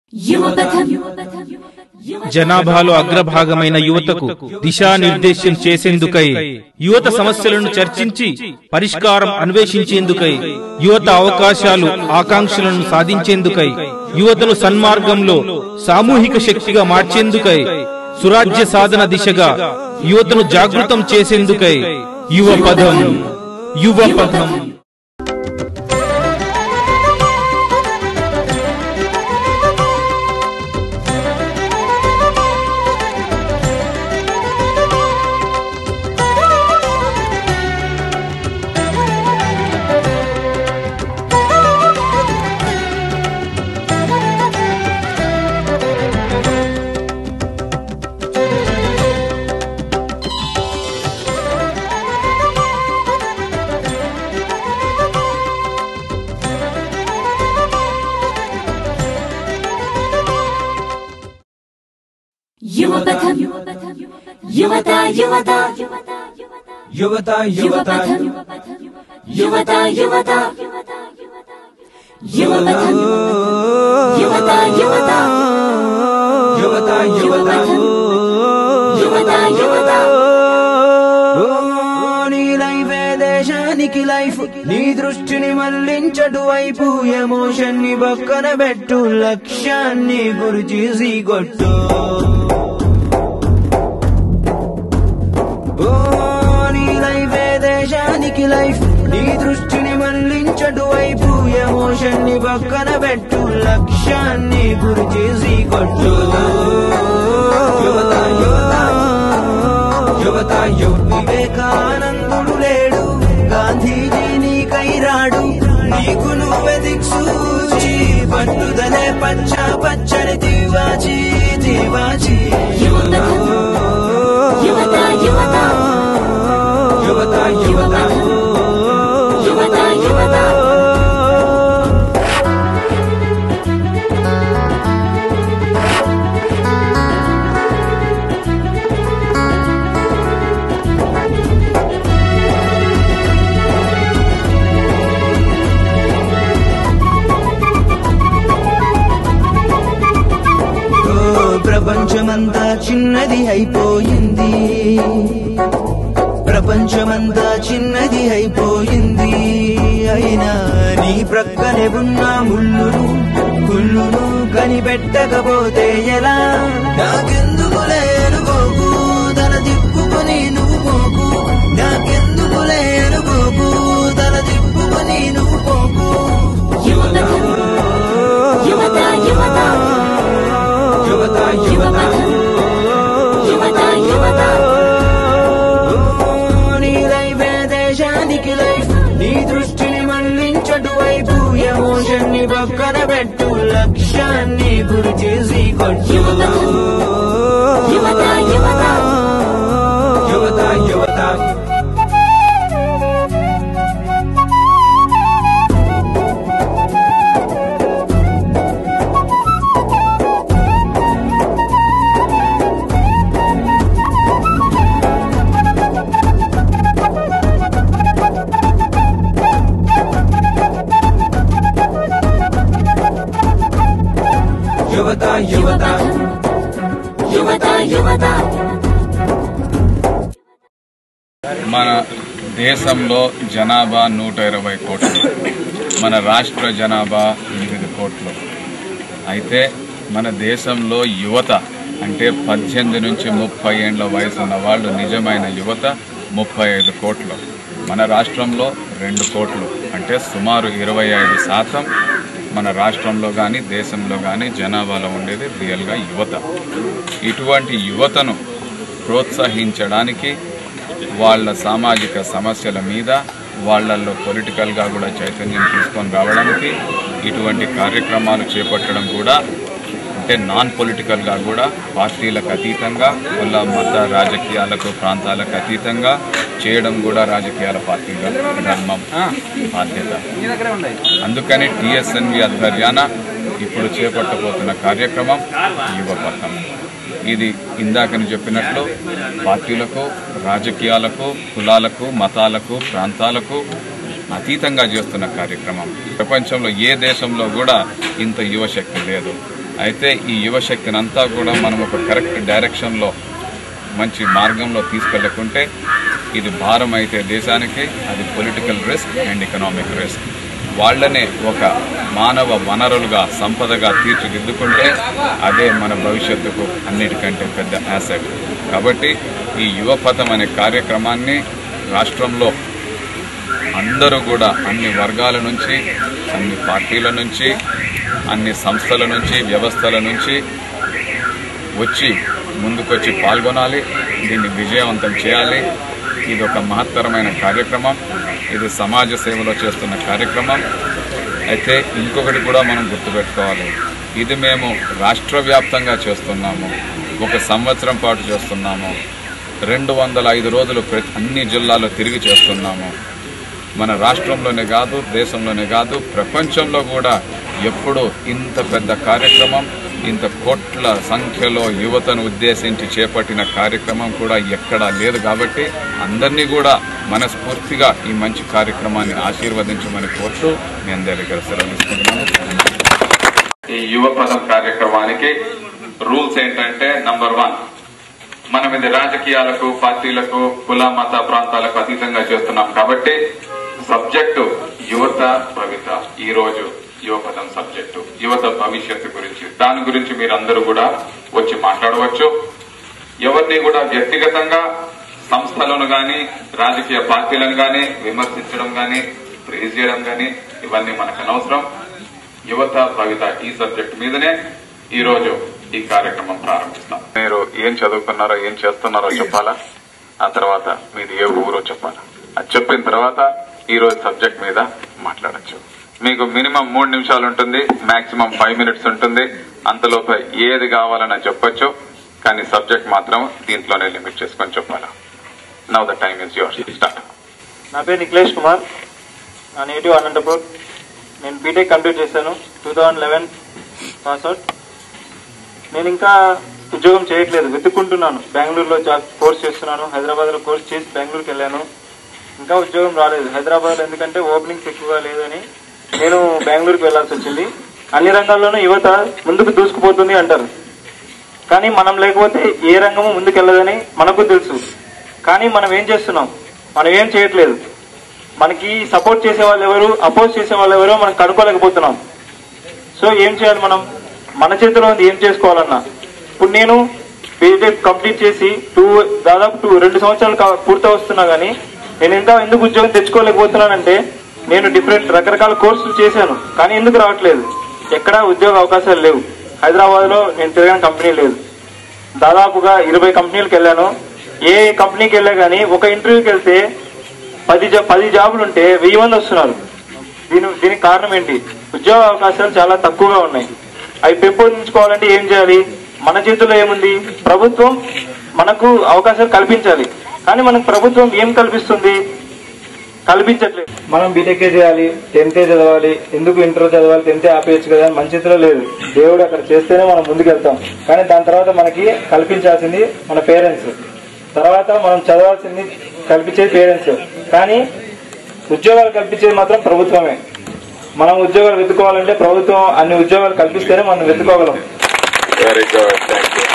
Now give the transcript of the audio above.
యువపథం జనాభాలో అగ్రభాగమైన యువతకు దిశానిర్దేశం చేసేందుకై యువత సమస్యలను చర్చించి పరిష్కారం అన్వేషించేందుకై యువత అవకాశాలు ఆకాంక్షలను సాధించేందుకై యువతను సన్మార్గంలో సామూహిక శక్తిగా మార్చేందుకై సురాజ్య సాధన దిశగా యువతను జాగృతం చేసేందుకై యువ పదం యువ పదం యువపథం యువత యువత యువత యువత యువపథం యువత యువత యువపథం యువత యువత యువత యువత యువత యువత ఓ, నీ లైఫే దేశానికి లైఫ్ నీ దృష్టిని మళ్లించటు వైపు ఎమోషన్ ని పక్కన పెట్టు లక్ష్యాన్ని గురి చేసి కొట్టు ఓ, నీ లైఫే దేశానికి లైఫ్ నీ దృష్టిని మళ్లించటు వైపు ఎమోషన్ ని పక్కన పెట్టు లక్ష్యాన్ని గురి చేసి కొట్టు యువత యువత యువత యువ వివేకానందుడు లేడు గాంధీజీ నీకై రాడు నీకు నువ్వే దిక్సూచి పట్టుదలే పచ్చ పచ్చని దివాచి దివాచి యువత యువత యువత యువత యువత యువత యువత ఓ, ప్రపంచమంతా చిన్నది అయిపోయింది ప్రపంచమంతా చిన్నది అయిపోయింది అయినా నీ ప్రక్కనే ఉన్న ముళ్ళును కుళ్ళును కనిపెట్టకపోతే ఎలా నాకెందుకు లేను పోకు తల తిప్పుకొని నువ్వు పోకు నాకెందుకు లేను పోకు తల తిప్పుకొని నువ్వు పోకు యువపథం యువత యువత యువత యువత యువపథం యువత యువత నీ లైఫే దేశానికి లైఫ్ నీ దృష్టిని మళ్లించటు వైపు ఎమోషన్ ని పక్కన పెట్టు లక్ష్యాన్ని గురి చేసి కొట్టు యువత యువత యువత యువత యువత యువత యువత యువత మన దేశంలో జనాభా నూట ఇరవై కోట్లు మన రాష్ట్ర జనాభా ఎనిమిది కోట్లు అయితే మన దేశంలో యువత అంటే పద్దెనిమిది నుంచి ముప్పై ఏండ్ల వయసు ఉన్న వాళ్ళు నిజమైన యువత ముప్పై ఐదు కోట్లు మన రాష్ట్రంలో రెండు కోట్లు అంటే సుమారు ఇరవై ఐదు శాతం మన రాష్ట్రంలో కానీ దేశంలో కానీ జనాభాలో ఉండేది రియల్గా యువత ఇటువంటి యువతను ప్రోత్సహించడానికి వాళ్ళ సామాజిక సమస్యల మీద వాళ్ళల్లో పొలిటికల్గా కూడా చైతన్యం తీసుకొని రావడానికి ఇటువంటి కార్యక్రమాలు చేపట్టడం కూడా అంటే నాన్ పొలిటికల్గా కూడా పార్టీలకు అతీతంగా వాళ్ళ మత రాజకీయాలకు ప్రాంతాలకు అతీతంగా చేయడం కూడా రాజకీయాల పార్టీల ధర్మం బాధ్యత అందుకని టిఎస్ఎన్వి ఆధ్వర్యాన ఇప్పుడు చేపట్టబోతున్న కార్యక్రమం యువ పథం ఇది ఇందాకని చెప్పినట్లు పార్టీలకు రాజకీయాలకు కులాలకు మతాలకు ప్రాంతాలకు అతీతంగా చేస్తున్న కార్యక్రమం ప్రపంచంలో ఏ దేశంలో కూడా ఇంత యువశక్తి లేదు అయితే ఈ యువశక్తిని అంతా కూడా మనం ఒక కరెక్ట్ డైరెక్షన్లో మంచి మార్గంలో తీసుకెళ్ళకుంటే ఇది భారం అయితే దేశానికి అది political risk and economic risk వాళ్ళనే ఒక మానవ వనరులుగా సంపదగా తీర్చిదిద్దుకుంటే అదే మన భవిష్యత్తుకు అన్నిటికంటే పెద్ద యాసెట్ కాబట్టి ఈ యువపథం అనే కార్యక్రమాన్ని రాష్ట్రంలో అందరూ కూడా అన్ని వర్గాల నుంచి అన్ని పార్టీల నుంచి అన్ని సంస్థల నుంచి వ్యవస్థల నుంచి వచ్చి ముందుకొచ్చి పాల్గొనాలి దీన్ని విజయవంతం చేయాలి ఇది ఒక మహత్తరమైన కార్యక్రమం ఇది సమాజ సేవలో చేస్తున్న కార్యక్రమం అయితే ఇంకొకటి కూడా మనం గుర్తుపెట్టుకోవాలి ఇది మేము రాష్ట్ర వ్యాప్తంగా చేస్తున్నాము ఒక సంవత్సరం పాటు చేస్తున్నాము రెండు వందల ఐదు రోజులు ప్రతి అన్ని జిల్లాల్లో తిరిగి చేస్తున్నాము మన రాష్ట్రంలోనే కాదు దేశంలోనే కాదు ప్రపంచంలో కూడా ఎప్పుడు ఇంత పెద్ద కార్యక్రమం ఇంత కోట్ల సంఖ్యలో యువతను ఉద్దేశించి చేపట్టిన కార్యక్రమం కూడా ఎక్కడా లేదు కాబట్టి అందరినీ కూడా మనస్ఫూర్తిగా ఈ మంచి కార్యక్రమాన్ని ఆశీర్వదించమని కోరుతూ మీ అందరి దగ్గర సెలవు తీసుకుంటున్నాను ఈ యువ పదం కార్యక్రమానికి రూల్స్ ఏంటంటే నంబర్ వన్ మనం ఇది రాజకీయాలకు పార్టీలకు కుల మత ప్రాంతాలకు అతీతంగా చేస్తున్నాం కాబట్టి సబ్జెక్టు యువత భవిత ఈ రోజు యువపదం సబ్జెక్టు యువత భవిష్యత్తు గురించి దాని గురించి మీరందరూ కూడా వచ్చి మాట్లాడవచ్చు ఎవరిని కూడా వ్యక్తిగతంగా సంస్థలను గాని రాజకీయ పార్టీలను గాని విమర్శించడం గాని ప్రేజ్ చేయడం గాని ఇవన్నీ మనకు అనవసరం యువత భవిత ఈ సబ్జెక్ట్ మీదనే ఈ రోజు ఈ కార్యక్రమం ప్రారంభిస్తాం మీరు ఏం చదువుకున్నారో ఏం చేస్తున్నారో చెప్పాలా ఆ తర్వాత మీది ఏ ఊరో చెప్పాలా అది చెప్పిన తర్వాత ఈ రోజు సబ్జెక్ట్ మీద మాట్లాడచ్చు మీకు మినిమం మూడు నిమిషాలు ఉంటుంది మాక్సిమం ఫైవ్ మినిట్స్ ఉంటుంది అంతలోపే ఏది కావాలని చెప్పొచ్చు కానీ సబ్జెక్ట్ మాత్రం దీంట్లోనే లిమిట్ చేసుకొని చెప్పాలా now the time is your start నా పేరు నిఖిలేష్ కుమార్ నా నేటివ్ అనంతపూర్ నేను బీటెక్ కంప్లీట్ చేశాను టూ థౌజండ్ లెవెన్ పాస్అవుట్ నేను ఇంకా ఉద్యోగం చేయట్లేదు వెతుక్కుంటున్నాను బెంగళూరులో జాబ్ కోర్స్ చేస్తున్నాను హైదరాబాద్లో కోర్స్ చేసి బెంగళూరుకి వెళ్ళాను ఇంకా ఉద్యోగం రాలేదు హైదరాబాద్ ఎందుకంటే ఓపెనింగ్స్ ఎక్కువగా లేదని నేను బెంగళూరుకి వెళ్ళాల్సి వచ్చింది అన్ని రంగాల్లోనూ యువత ముందుకు దూసుకుపోతుంది అంటారు కానీ మనం లేకపోతే ఏ రంగము ముందుకెళ్ళదని మనకు తెలుసు కానీ మనం ఏం చేస్తున్నాం మనం ఏం చేయట్లేదు మనకి సపోర్ట్ చేసే వాళ్ళు ఎవరు అపోజ్ చేసే వాళ్ళు ఎవరో మనం కనుక్కోలేకపోతున్నాం సో ఏం చేయాలి మనం మన చేతిలో ఉంది ఏం చేసుకోవాలన్నా ఇప్పుడు నేను బీటెక్ కంప్లీట్ చేసి టూ దాదాపు టూ రెండు సంవత్సరాలు కా- పూర్తి వస్తున్నా కానీ నేను ఇంకా ఎందుకు ఉద్యోగం తెచ్చుకోలేకపోతున్నానంటే నేను డిఫరెంట్ రకరకాల కోర్సులు చేశాను కానీ ఎందుకు రావట్లేదు ఎక్కడా ఉద్యోగ అవకాశాలు లేవు హైదరాబాద్ లో నేను తిరగని కంపెనీ లేదు దాదాపుగా ఇరవై కంపెనీలకు వెళ్ళాను ఏ కంపెనీకి వెళ్ళా కానీ ఒక ఇంటర్వ్యూకి వెళ్తే పది జా- పది జాబులు ఉంటే వెయ్యి మంది వస్తున్నారు దీని దీనికి కారణం ఏంటి ఉద్యోగ అవకాశాలు చాలా తక్కువగా ఉన్నాయి అవి పెంపొందించుకోవాలంటే ఏం చేయాలి మన చేతిలో ఏముంది ప్రభుత్వం మనకు అవకాశాలు కల్పించాలి కానీ మనకు ప్రభుత్వం ఏం కల్పిస్తుంది కల్పించట్లేదు మనం బీటెక్ చేయాలి టెన్త్ చదవాలి ఎందుకు ఇంటర్ చదవాలి టెన్త్ ఆపేయచ్చు కదా అని మన చేతిలో లేదు దేవుడు అక్కడ చేస్తేనే మనం ముందుకు వెళ్తాం కానీ దాని తర్వాత మనకి కల్పించాల్సింది మన పేరెంట్స్ తర్వాత మనం చదవాల్సింది కల్పించేది పేరెంట్స్ కానీ ఉద్యోగాలు కల్పించేది మాత్రం ప్రభుత్వమే మనం ఉద్యోగాలు వెతుకోవాలంటే ప్రభుత్వం అన్ని ఉద్యోగాలు కల్పిస్తేనే మనం వెతుకోగలం వెరీ గుడ్ థ్యాంక్ యూ